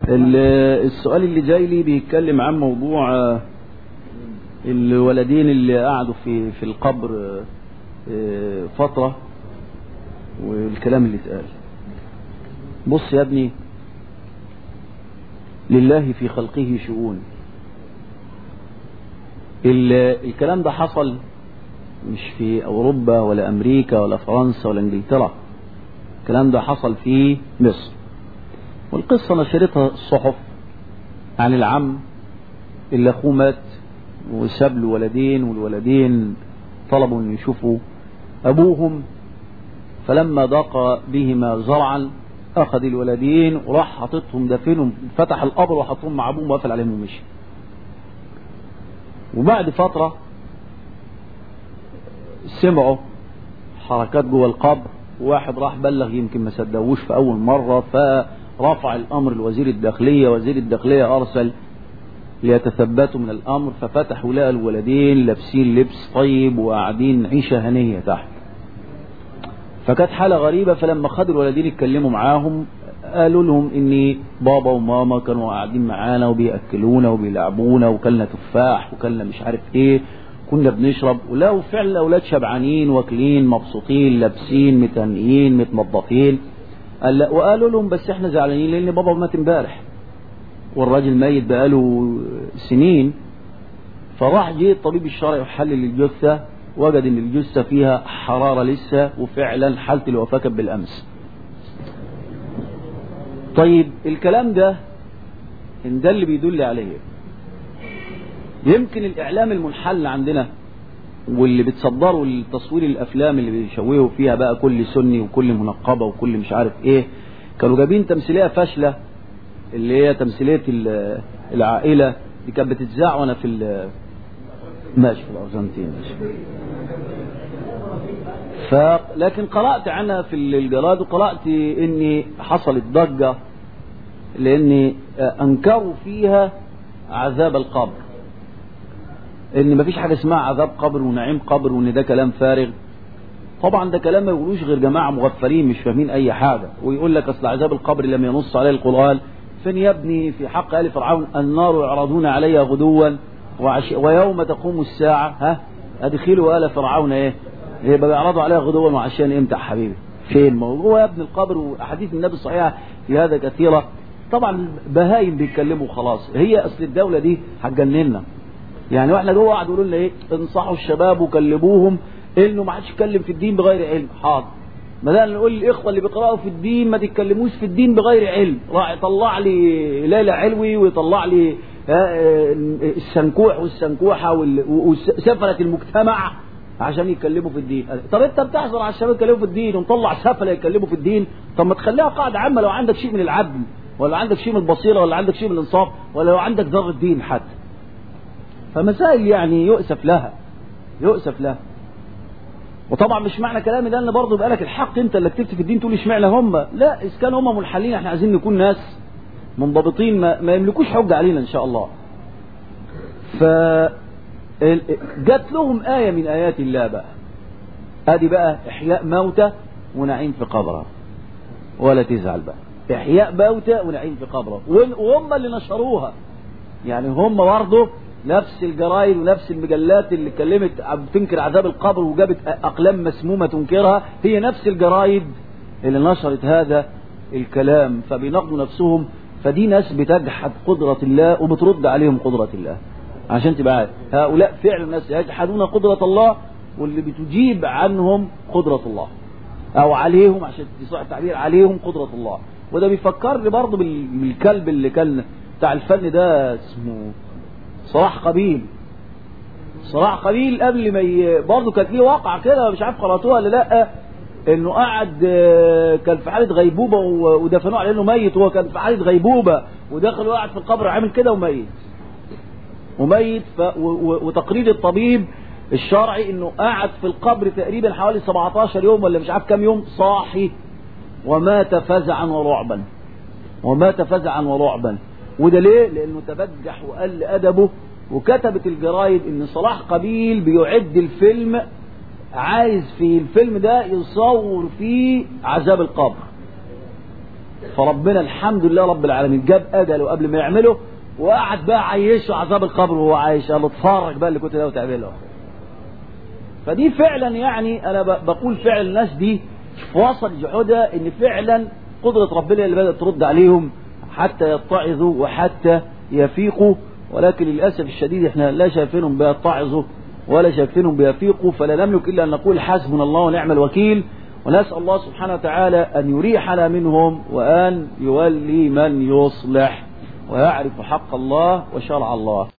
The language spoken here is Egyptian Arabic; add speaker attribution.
Speaker 1: السؤال اللي جاي لي بيتكلم عن موضوع آه، الولدين اللي قعدوا في في القبر آه، فترة والكلام اللي اتقال بص يا ابني لله في خلقه شؤون ال- الكلام ده حصل مش في أوروبا ولا أمريكا ولا فرنسا ولا إنجلترا الكلام ده حصل في مصر والقصة نشرتها الصحف عن العم اللي أخوه مات وساب له ولدين والولدين طلبوا أن يشوفوا أبوهم فلما ضاق بهما زرعا أخذ الولدين وراح حاططهم دفنهم فتح القبر وحطهم مع أبوهم وقفل عليهم ومشي وبعد فترة سمعوا حركات جوه القبر واحد راح بلغ يمكن ما صدقوش في أول مرة فرفع الأمر لوزير الداخلية وزير الداخلية أرسل ليتثبتوا من الأمر ففتحوا لقى الولدين لابسين لبس طيب وقاعدين عيشة هنية تحت فكانت حالة غريبة فلما خدوا الولدين اتكلموا معاهم قالوا لهم ان بابا وماما كانوا قاعدين معانا وبيأكلونا وبيلعبونا وكلنا تفاح وكلنا مش عارف ايه كنا بنشرب ولو فعلا الاولاد شبعانين واكلين مبسوطين لابسين متهنئين متنظفين قال لا وقالوا لهم بس احنا زعلانين لان بابا مات امبارح والراجل ميت بقاله سنين فراح جه الطبيب الشرعي وحلل الجثة وجد ان الجثة فيها حرارة لسه وفعلا حالة الوفاة كانت بالامس طيب الكلام ده ان ده اللي بيدل عليه يمكن الاعلام المنحل عندنا واللي بتصدروا لتصوير الافلام اللي بيشوهوا فيها بقى كل سني وكل منقبه وكل مش عارف ايه كانوا جايبين تمثيليه فاشله اللي هي تمثيليه ال- العائله دي كانت بتتذاع وانا في ال- ماشي في الارجنتين ماشي ف لكن قرات عنها في الجراد وقرات ان حصلت ضجه لان انكروا فيها عذاب القبر ان مفيش حاجه اسمها عذاب قبر ونعيم قبر وان ده كلام فارغ طبعا ده كلام ما يقولوش غير جماعه مغفلين مش فاهمين اي حاجه ويقول لك اصل عذاب القبر لم ينص عليه القران فين يا ابني في حق ال فرعون النار يعرضون عليها غدوا وعشي ويوم تقوم الساعه ها ادخلوا ال فرعون ايه يبقى بيعرضوا عليها غدوا وعشان امتى يا حبيبي فين موضوع يا ابن القبر واحاديث النبي الصحيحه في هذا كثيره طبعا بهايم بيتكلموا خلاص هي اصل الدوله دي هتجننا يعني واحنا جوه قعدوا يقولوا لنا ايه انصحوا الشباب وكلموهم انه ما حدش يتكلم في الدين بغير علم حاضر بدأنا نقول للاخوه اللي بيقراوا في الدين ما تتكلموش في الدين بغير علم راح يطلع لي ليلى علوي ويطلع لي آه، آه، السنكوح والسنكوحه وال- وسفله المجتمع عشان يتكلموا في الدين طب انت بتحظر على الشباب يتكلموا في الدين ومطلع سفله يتكلموا في الدين طب ما تخليها قاعده عامه لو عندك شيء من العدل ولا عندك شيء من البصيره ولا عندك شيء من الانصاف ولا لو عندك ذره دين حتى فمسائل يعني يؤسف لها يؤسف لها وطبعا مش معنى كلامي ده ان برضه يبقى لك الحق انت اللي كتبت في الدين تقول اشمعنى هم لا اذا كانوا هم منحلين احنا عايزين نكون ناس منضبطين ما, ما يملكوش حجه علينا ان شاء الله ف ال- جات لهم آية من آيات الله بقى ادي بقى احياء موتى ونعيم في قبرها ولا تزعل بقى احياء موتى ونعيم في قبرها وال- وهم اللي نشروها يعني هم برضه نفس الجرايد ونفس المجلات اللي اتكلمت بتنكر عذاب القبر وجابت اقلام مسمومه تنكرها هي نفس الجرايد اللي نشرت هذا الكلام فبيناقضوا نفسهم فدي ناس بتجحد قدرة الله وبترد عليهم قدرة الله عشان تبقى عارف هؤلاء فعلا ناس يجحدون قدرة الله واللي بتجيب عنهم قدرة الله او عليهم عشان تصح التعبير عليهم قدرة الله وده بيفكرني برضه بال- بالكلب اللي كان بتاع الفن ده اسمه صلاح قبيل صلاح قبيل قبل ما ي... برضه كانت ليه واقع كده مش عارف قراتوها ولا لا انه قعد آه، كان في حاله غيبوبه و- ودفنوه على انه ميت وهو كان في حاله غيبوبه ودخل وقعد في القبر عامل كده وميت وميت ف... و... و... وتقرير الطبيب الشرعي انه قعد في القبر تقريبا حوالي 17 يوم ولا مش عارف كام يوم صاحي ومات فزعا ورعبا ومات فزعا ورعبا وده ليه؟ لانه تبجح وقل ادبه وكتبت الجرايد ان صلاح قبيل بيعد الفيلم عايز في الفيلم ده يصور فيه عذاب القبر فربنا الحمد لله رب العالمين جاب اجله قبل ما يعمله وقعد بقى عيشه عذاب القبر وهو عايش قال له اتفرج بقى اللي كنت ناوي تعمله فدي فعلا يعني انا بقول فعل الناس دي في وسط جحودها ان فعلا قدرة ربنا اللي بدأت ترد عليهم حتى يتعظوا وحتى يفيقوا ولكن للأسف الشديد احنا لا شايفينهم بيتعظوا ولا شايفينهم بيفيقوا فلا نملك إلا أن نقول حسبنا الله ونعم الوكيل ونسأل الله سبحانه وتعالى أن يريحنا منهم وأن يولي من يصلح ويعرف حق الله وشرع الله